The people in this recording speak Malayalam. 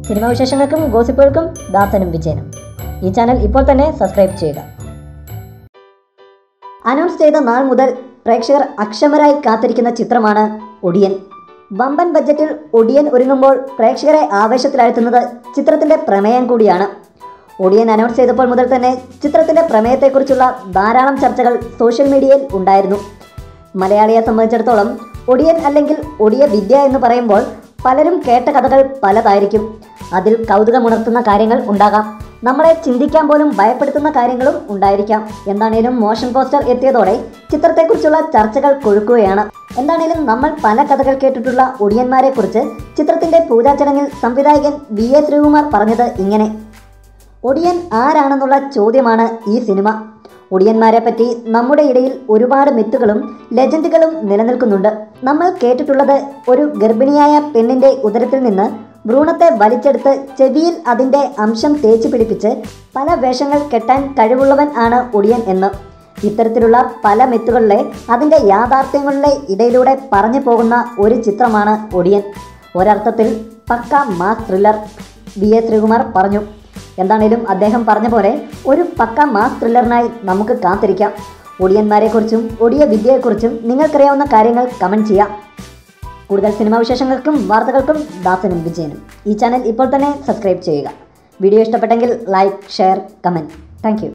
സിനിമാ വിശേഷങ്ങൾക്കും ഗോസിപ്പുകൾക്കും ദാസനും വിജയനും ഈ ചാനൽ ഇപ്പോൾ തന്നെ സബ്സ്ക്രൈബ് ചെയ്യുക അനൗൺസ് ചെയ്ത നാൾ മുതൽ പ്രേക്ഷകർ അക്ഷമരായി കാത്തിരിക്കുന്ന ചിത്രമാണ് ഒടിയൻ വമ്പൻ ബഡ്ജറ്റിൽ ഒടിയൻ ഒരുങ്ങുമ്പോൾ പ്രേക്ഷകരെ ആവേശത്തിലാഴ്ത്തുന്നത് ചിത്രത്തിന്റെ പ്രമേയം കൂടിയാണ് ഒടിയൻ അനൗൺസ് ചെയ്തപ്പോൾ മുതൽ തന്നെ ചിത്രത്തിന്റെ പ്രമേയത്തെക്കുറിച്ചുള്ള ധാരാളം ചർച്ചകൾ സോഷ്യൽ മീഡിയയിൽ ഉണ്ടായിരുന്നു മലയാളിയെ സംബന്ധിച്ചിടത്തോളം ഒടിയൻ അല്ലെങ്കിൽ ഒടിയ വിദ്യ എന്ന് പറയുമ്പോൾ പലരും കേട്ട കഥകൾ പലതായിരിക്കും അതിൽ കൗതുകമുണർത്തുന്ന കാര്യങ്ങൾ ഉണ്ടാകാം നമ്മളെ ചിന്തിക്കാൻ പോലും ഭയപ്പെടുത്തുന്ന കാര്യങ്ങളും ഉണ്ടായിരിക്കാം എന്താണേലും മോഷൻ പോസ്റ്റർ എത്തിയതോടെ ചിത്രത്തെക്കുറിച്ചുള്ള ചർച്ചകൾ കൊഴുക്കുകയാണ് എന്താണേലും നമ്മൾ പല കഥകൾ കേട്ടിട്ടുള്ള ഒടിയന്മാരെ കുറിച്ച് ചിത്രത്തിന്റെ പൂജാ ചടങ്ങിൽ സംവിധായകൻ വി എ ശ്രീകുമാർ പറഞ്ഞത് ഇങ്ങനെ ഒടിയൻ ആരാണെന്നുള്ള ചോദ്യമാണ് ഈ സിനിമ ഒടിയന്മാരെ പറ്റി നമ്മുടെ ഇടയിൽ ഒരുപാട് മിത്തുകളും ലെജൻഡുകളും നിലനിൽക്കുന്നുണ്ട് നമ്മൾ കേട്ടിട്ടുള്ളത് ഒരു ഗർഭിണിയായ പെണ്ണിന്റെ ഉദരത്തിൽ നിന്ന് ഭ്രൂണത്തെ വലിച്ചെടുത്ത് ചെവിയിൽ അതിന്റെ അംശം തേച്ച് പിടിപ്പിച്ച് പല വേഷങ്ങൾ കെട്ടാൻ കഴിവുള്ളവൻ ആണ് ഒടിയൻ എന്ന് ഇത്തരത്തിലുള്ള പല മിത്തുകളിലെ അതിന്റെ യാഥാർത്ഥ്യങ്ങളുടെ ഇടയിലൂടെ പറഞ്ഞു പോകുന്ന ഒരു ചിത്രമാണ് ഒടിയൻ ഒരർത്ഥത്തിൽ പക്ക mass thriller V A Sreekumar പറഞ്ഞു എന്താണേലും അദ്ദേഹം പറഞ്ഞ പോലെ ഒരു പക്ക മാസ് ത്രില്ലറിനായി നമുക്ക് കാത്തിരിക്കാം ഒടിയന്മാരെക്കുറിച്ചും ഒടിയ വിദ്യയെക്കുറിച്ചും നിങ്ങൾക്കറിയാവുന്ന കാര്യങ്ങൾ കമൻറ്റ് ചെയ്യാം കൂടുതൽ സിനിമാ വിശേഷങ്ങൾക്കും വാർത്തകൾക്കും ദാസനും വിജയനും ഈ ചാനൽ ഇപ്പോൾ തന്നെ സബ്സ്ക്രൈബ് ചെയ്യുക വീഡിയോ ഇഷ്ടപ്പെട്ടെങ്കിൽ ലൈക്ക് ഷെയർ കമൻറ്റ് താങ്ക്